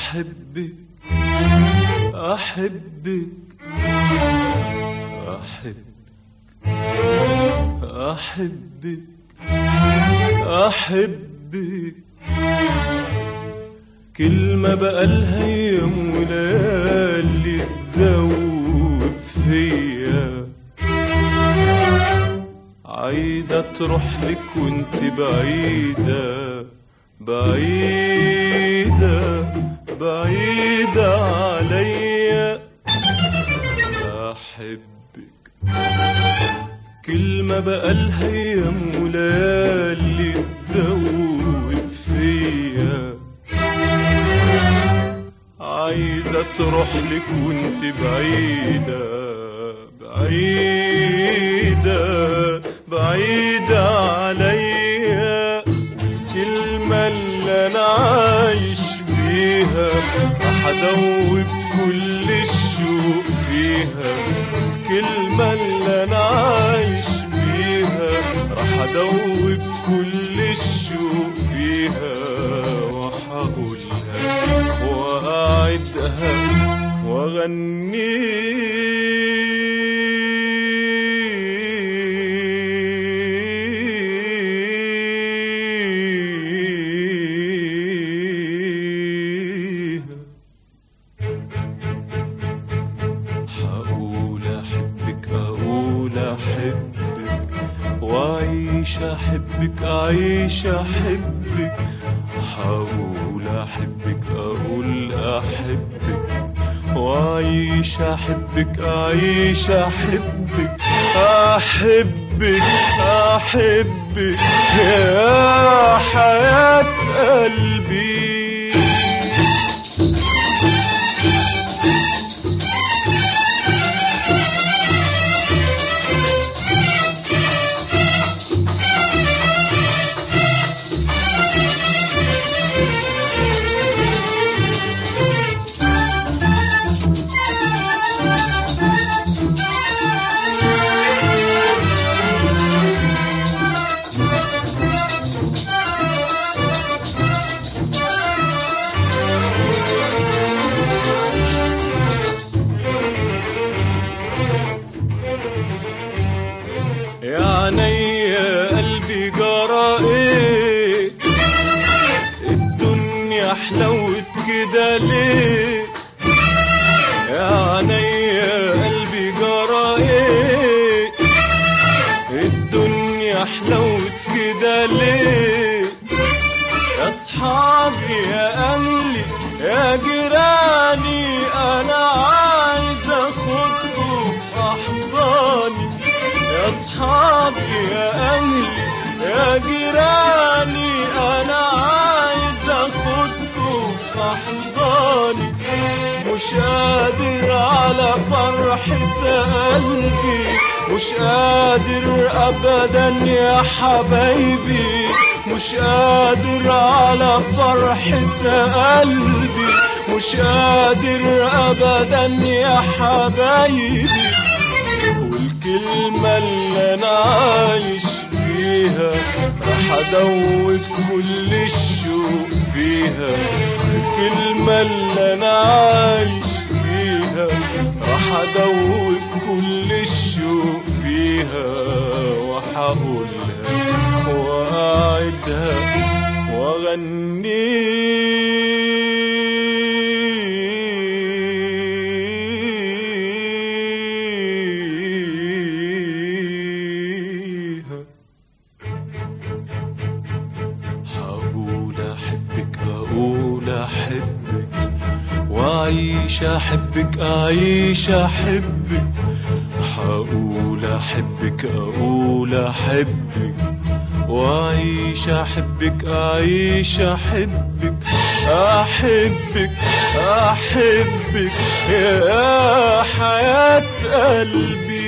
أحبك أحبك أحبك أحبك أحبك كلمة بقالها يوم وليالي تدوب فيا عايزة تروح لك وانت بعيدة بعيدة بعيدة عليا أحبك كلمة بقالها يوم وليالي تدوب فيا عايزة تروح لك وانت بعيدة بعيدة بعيدة عليا الكلمة اللي أنا عايش بيها راح أدوب كل الشوق فيها الكلمة اللي أنا عايش بيها راح أدوب كل الشوق فيها وهقولها وأعدها وأغنيها هقول أحبك أقول أحبك وأعيش أحبك أعيش أحبك هقول أحبك أقول أحبك وأعيش أحبك أعيش أحبك أحبك أحبك يا حياة قلبي يا عيني قلبي جرى ايه الدنيا حلوت كده ليه يا عيني قلبي جرى ايه الدنيا حلوت كده ليه يا اصحابي يا اهلي يا جيراني انا عايز اخدكم في احضاني يا اصحابي يا اهلي يا جيراني انا عايز اخدكم في احضاني مش قادر على فرحة قلبي مش قادر ابدا يا حبايبي مش قادر على فرحة قلبي مش قادر ابدا يا حبايبي والكلمة اللي انا عايش بيها راح ادوب كل الشوق فيها الكلمة اللي انا عايش بيها راح ادوب كل الشوق فيها وهقولها واعدها واغنيها هقول احبك اقول احبك واعيش احبك اعيش احبك هقول احبك اقول احبك واعيش احبك اعيش احبك احبك احبك يا حياة قلبي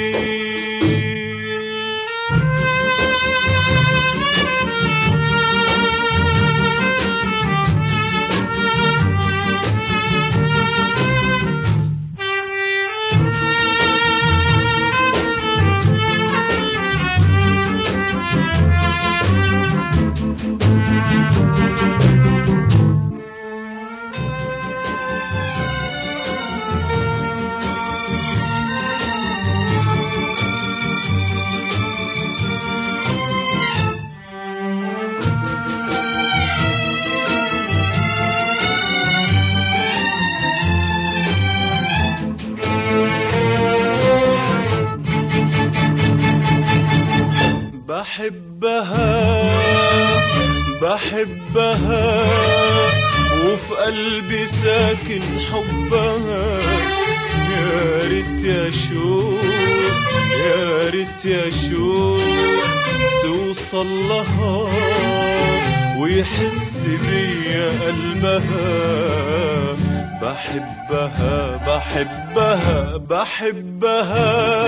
بحبها بحبها وفي قلبي ساكن حبها يا ريت يا شوق يا ريت يا شوق توصل لها ويحس بيا قلبها بحبها بحبها بحبها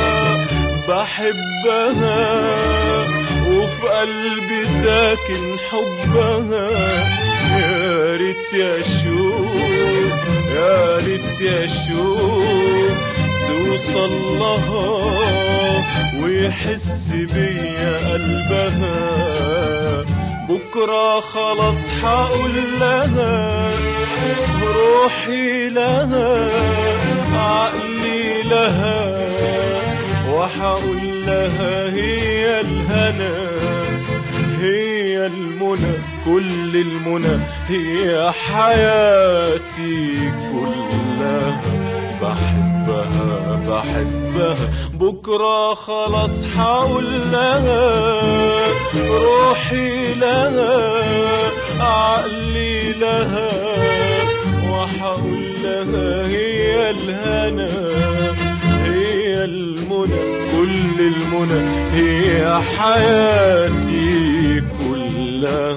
بحبها وفي قلبي ساكن حبها يا ريت يا شوق يا ريت يا شوق توصل لها ويحس بيا قلبها بكرة خلاص حقول لها روحي لها عقلي لها وحقول لها هي الهنا هي المنى كل المنى هي حياتي كلها بحبها بحبها بكرة خلاص حقول لها روحي لها عقلي لها وحقول لها هي الهنا هي المنى كل المنى هي حياتي كلها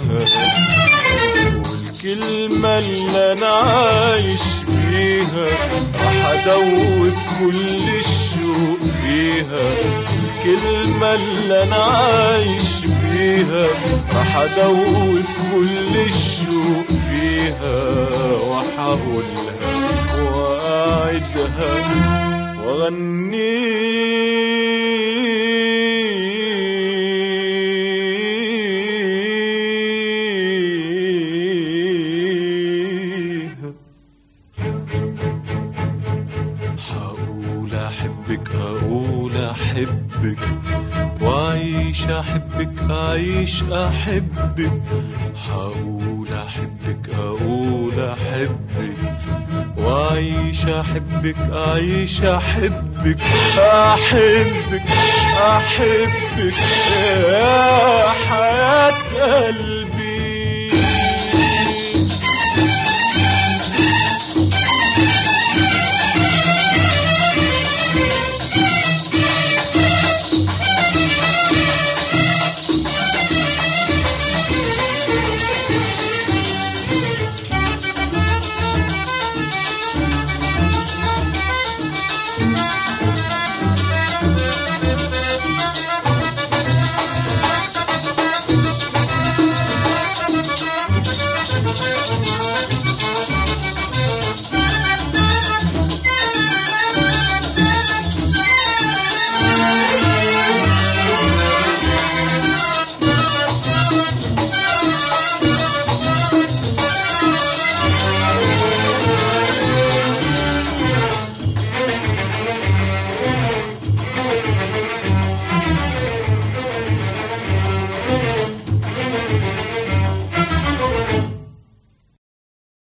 والكلمة اللي أنا عايش بيها راح أدوب كل الشوق فيها الكلمة اللي أنا عايش بيها راح أدوب كل الشوق فيها وأحاولها وأعدها وأغنيها حقول أحبك أقول أحبك وأعيش أحبك أعيش أحبك حقول أحبك أقول أحبك وأعيش أحبك أعيش أحبك أحبك أحبك يا حياة قلبي